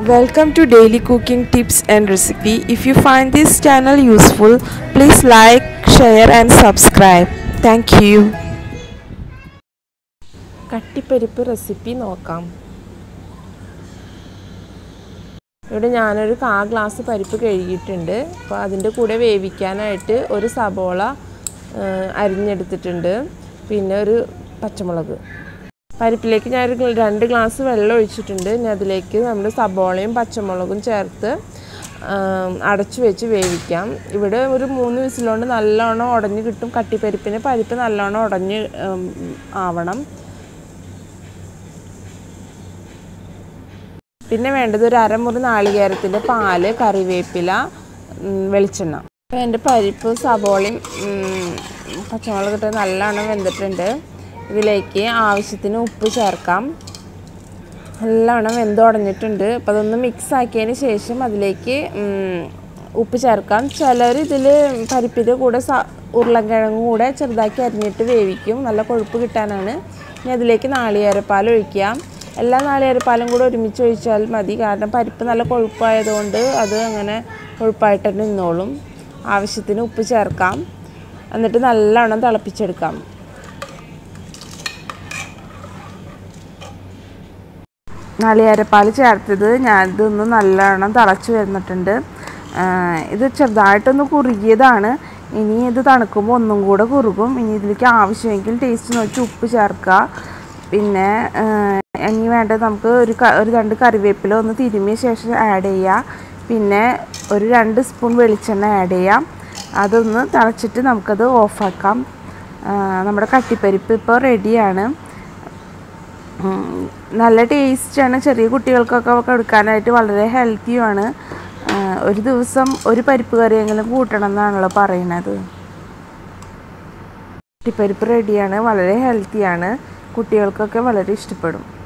Welcome to Daily Cooking Tips and Recipe. If you find this channel useful, please like, share and subscribe. Thank you. കട്ടിപ്പരിപ്പ് recipe നോക്കാം ഇവിടെ ഞാനൊരു കാ glass പരിപ്പ് കഴുകിയിട്ടുണ്ട് അപ്പോൾ അതിൻ്റെ കൂടെ വേവിക്കാനായിട്ട് ഒരു സബോള ആ, അരിഞ്ഞെടുത്തിട്ടുണ്ട് പിന്നെ ഒരു പച്ചമുളക് പരിപ്പിലേക്ക് ഞാനൊരു ഗ്ല- രണ്ട് ഗ്ലാസ് വെള്ളം ഒഴിച്ചിട്ടുണ്ട് ഇനി അതിലേക്ക് നമ്മൾ സബോളയും പച്ചമുളകും ചേർത്ത് ആം, അടച്ചു വെച്ച് വേവിക്കാം ഇവിടെ ഒരു മൂന്ന് വിസിലുകൊണ്ട് നല്ലോണം ഉടഞ്ഞ് കിട്ടും കട്ടിപ്പരിപ്പിന് പരിപ്പ് നല്ലോണം ഉടഞ്ഞ് ഉം, ആവണം പിന്നെ വേണ്ടത് ഒരു അരമുറി നാളികേരത്തിൻ്റെ പാല് കറിവേപ്പില ഉം, വെളിച്ചെണ്ണ അപ്പോൾ എൻ്റെ പരിപ്പ് സബോളയും ഉം, പച്ചമുളക് ഇട്ട് നല്ലോണം വെന്തിട്ടുണ്ട് ഇതിലേക്ക് ആവശ്യത്തിന് ഉപ്പ് ചേർക്കാം നല്ലോണം വെന്തുടഞ്ഞിട്ടുണ്ട് അപ്പോൾ അതൊന്ന് മിക്സ് ആക്കിയതിന് ശേഷം അതിലേക്ക് ഉം, ഉപ്പ് ചേർക്കാം ചിലർ ഇതിൽ പരിപ്പിൻ്റെ കൂടെ സ ഉരുളക്കിഴങ്ങും കൂടെ ചെറുതാക്കി അരിഞ്ഞിട്ട് വേവിക്കും നല്ല കൊഴുപ്പ് കിട്ടാനാണ് ഇനി അതിലേക്ക് നാളികേരപ്പാൽ ഒഴിക്കാം എല്ലാ നാളികേരപ്പാലും കൂടെ ഒരുമിച്ച് ഒഴിച്ചാൽ മതി കാരണം പരിപ്പ് നല്ല കൊഴുപ്പായതുകൊണ്ട് അത് അങ്ങനെ കൊഴുപ്പായിട്ട് തന്നെ നിന്നോളും ആവശ്യത്തിന് ഉപ്പ് ചേർക്കാം എന്നിട്ട് നല്ലോണം തിളപ്പിച്ചെടുക്കാം നാളികേരപ്പാൽ ചേർത്തത് ഞാൻ ഇതൊന്ന് നല്ലോണം തിളച്ച് വരുന്നിട്ടുണ്ട് ആ, ഇത് ചെറുതായിട്ടൊന്ന് കുറുകിയതാണ് ഇനി ഇത് തണുക്കുമ്പോൾ ഒന്നും കൂടെ കുറുകും ഇനി ഇതിലേക്ക് ആവശ്യമെങ്കിൽ ടേസ്റ്റ് നോക്കി ഉപ്പ് ചേർക്കുക പിന്നെ ആ, ഇനി വേണ്ടത് നമുക്ക് ഒരു ക- ഒരു രണ്ട് കറിവേപ്പില ഒന്ന് തിരുമിയ ശേഷം ആഡ് ചെയ്യുക പിന്നെ ഒരു രണ്ട് സ്പൂൺ വെളിച്ചെണ്ണ ആഡ് ചെയ്യാം അതൊന്ന് തിളച്ചിട്ട് നമുക്കത് ഓഫാക്കാം ആ, നമ്മുടെ കട്ടിപ്പരിപ്പ് ഇപ്പോൾ റെഡിയാണ് ഉം, നല്ല ടേസ്റ്റാണ് ചെറിയ കുട്ടികൾക്കൊക്കെ കൊടുക്കാനായിട്ട് വളരെ ഹെൽത്തിയുമാണ് ആ, ഒരു ദിവസം ഒരു പരിപ്പ് കറിയെങ്കിലും കൂട്ടണം എന്നാണല്ലോ പറയണത് കുട്ടിപ്പരിപ്പ് റെഡിയാണ് വളരെ ഹെൽത്തിയാണ് കുട്ടികൾക്കൊക്കെ വളരെ ഇഷ്ടപ്പെടും